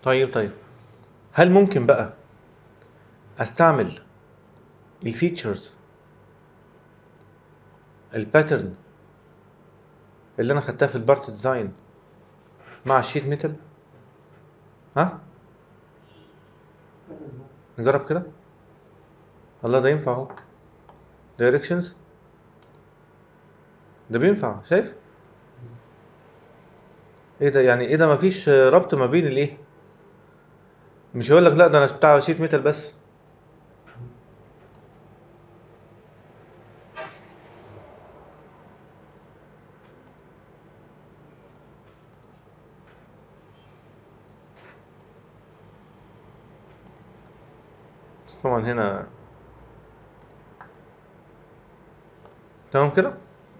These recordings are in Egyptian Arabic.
طيب طيب هل ممكن بقى استعمل الفيتشرز الباترن اللي انا خدتها في البارت ديزاين مع الشيت ميتال ها نجرب كده الله ده ينفع اهو دايركشنز ده بينفع شايف ايه ده يعني ايه ده مفيش ربط ما بين الايه مش هيقول لك لا ده انا بتاع شيت ميتال بس بس طبعا هنا تمام كده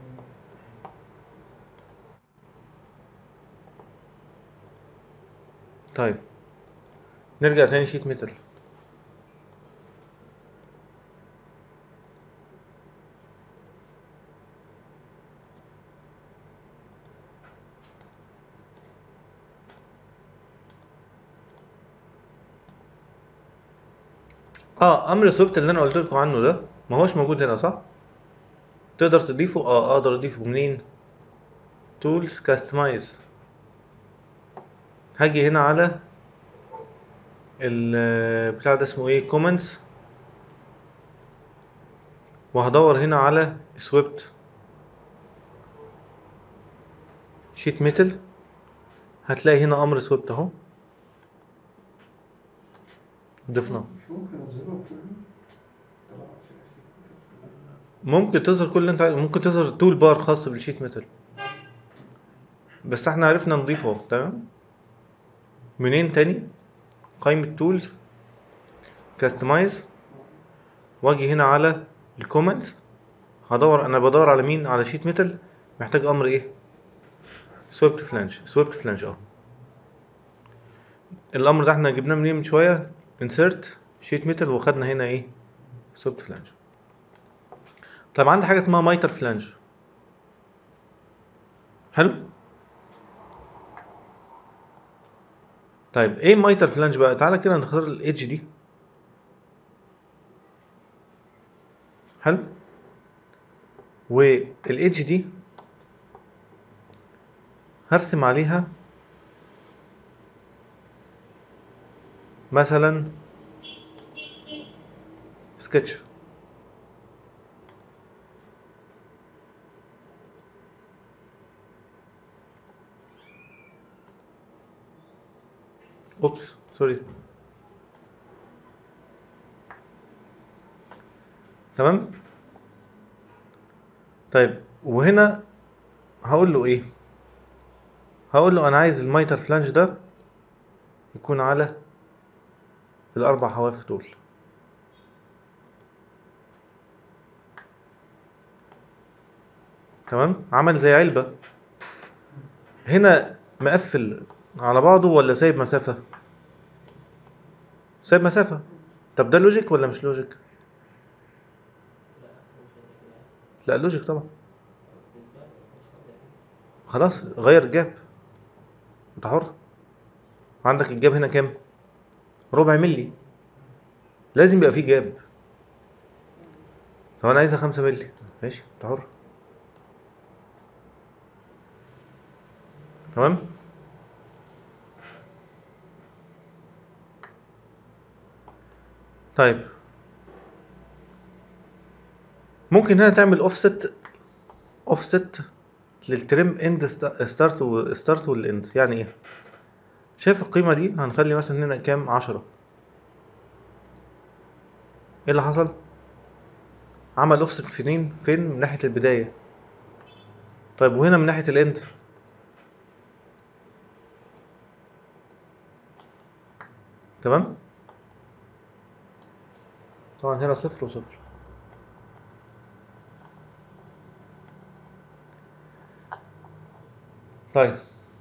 طيب نرجع تاني شيت ميتال اه امر السويفت اللي انا قلت لكم عنه ده ما هوش موجود هنا صح تقدر تضيفه اه اقدر اضيفه منين تولز كاستمايز هاجي هنا على ال بتاع ده اسمه ايه كومنتس وهدور هنا على سويفت شيت ميتال هتلاقي هنا امر سويفت اهو ضفناه مش ممكن اظهره كله طبعا عشان أشوف. ممكن تظهر كل اللي انت عايزه ممكن تظهر تول بار خاص بالشيت ميتال بس احنا عرفنا نضيفه اهو تمام منين تاني قائمة تولز كاستمايز واجي هنا على الكومنتس هدور انا بدور على مين على شيت ميتال محتاج امر ايه سويبت فلانش سويبت فلانش اه الامر ده احنا جبناه منين من شويه انسرت شيت ميتال وخدنا هنا ايه سويبت فلانش طب عندي حاجه اسمها مايتر فلانج حلو طيب ايه مايتر فلانج بقى تعالى كده نختار الايدج دي حلو والايدج دي هرسم عليها مثلا سكتش اوبس سوري تمام طيب وهنا هقول له ايه هقول له انا عايز المايتر فلانج ده يكون على الاربع حواف دول تمام عمل زي علبة هنا مقفل على بعضه ولا سايب مسافة سايب مسافة طب ده لوجيك ولا مش لوجيك لا لوجيك طبعا خلاص غير الجاب انت حر عندك الجاب هنا كام ربع ملي لازم يبقى فيه جاب طب انا عايزها خمسة ملي ماشي انت حر تمام طيب ممكن هنا تعمل اوفست اوفست للترم اند ستارت وستارت والاند يعني ايه شايف القيمة دي هنخلي مثلا هنا كام عشرة ايه اللي حصل عمل اوفست فين فين من ناحية البداية طيب وهنا من ناحية الاند تمام طبعا هنا صفر وصفر طيب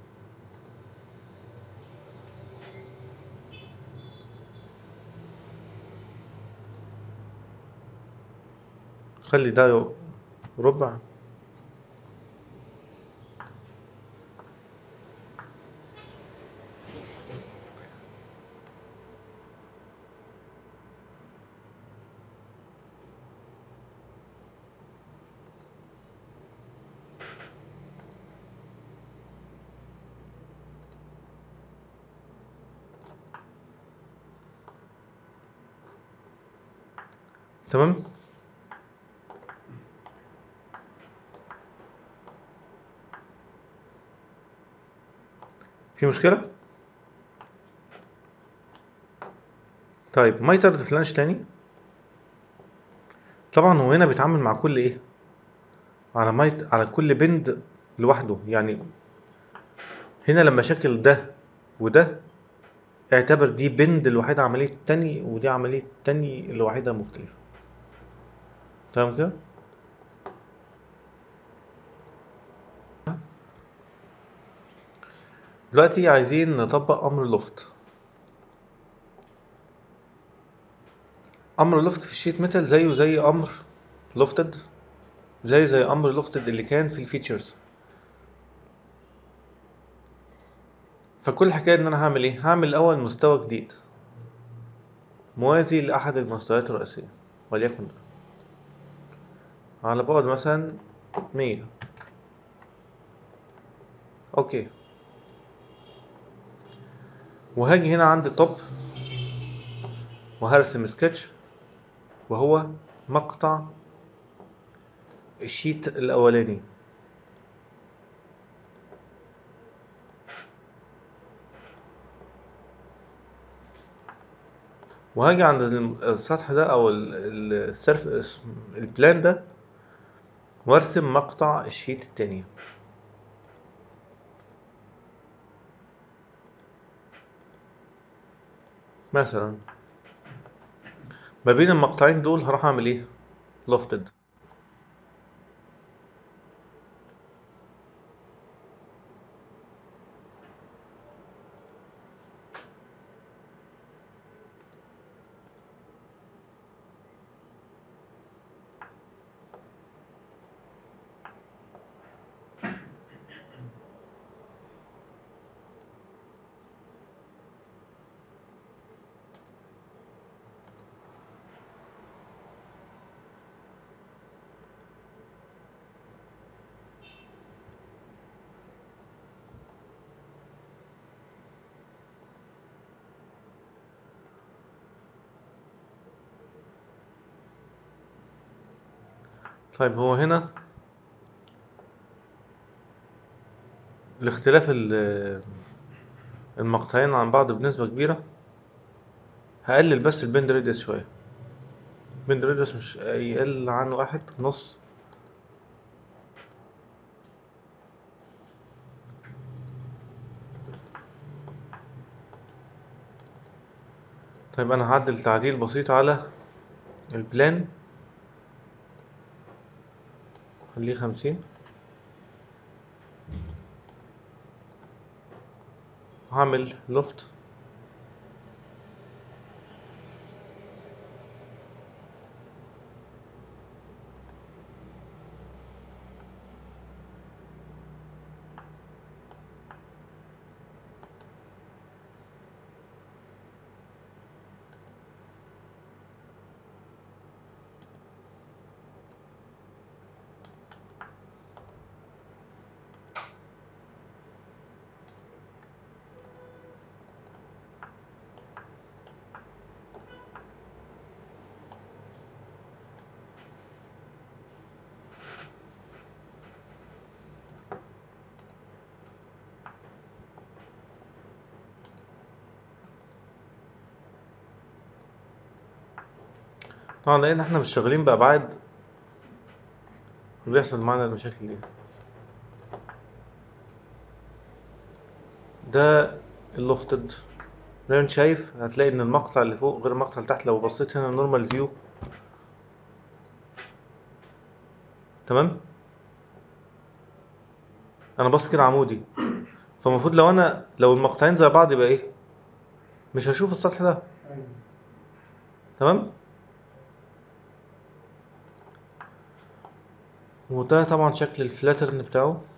خلي ده ربع تمام في مشكلة طيب مايتر فلانش تاني طبعا هو هنا بيتعامل مع كل ايه على مايت على كل بند لوحده يعني هنا لما شكل ده وده اعتبر دي بند لوحدها عملية تاني ودي عملية تاني لوحدها مختلفة تمام كده دلوقتي عايزين نطبق امر لوفت امر لوفت في الشيت ميتال زيه زي امر لوفتد زي زي امر لوفتد اللي كان في الفيتشرز فكل الحكايه ان انا هعمل ايه هعمل الاول مستوى جديد موازي لاحد المستويات الرئيسيه وليكن ده. على بعد مثلا مية اوكي وهاجي هنا عند توب وهرسم سكتش وهو مقطع الشيت الاولاني وهاجي عند الم- السطح ده او ال- ال- السيرف البلان ده وارسم مقطع الشيت التاني مثلا ما بين المقطعين دول هروح اعمل ايه لوفتد طيب هو هنا الاختلاف ال- المقطعين عن بعض بنسبة كبيرة هقلل بس البند ريديوس شوية البند ريديوس مش يقل عن واحد نص طيب انا هعدل تعديل بسيط على البلان خليه خمسين هعمل لوفت طبعا لان احنا مش شغالين بابعاد بيحصل معانا المشاكل دي ده اللوفتد زي ما انت شايف هتلاقي ان المقطع اللي فوق غير المقطع اللي تحت لو بصيت هنا نورمال فيو تمام انا باص كده عمودي فالمفروض لو انا لو المقطعين زي بعض يبقى ايه مش هشوف السطح ده ايوه تمام وده طبعا شكل الفلاترن بتاعه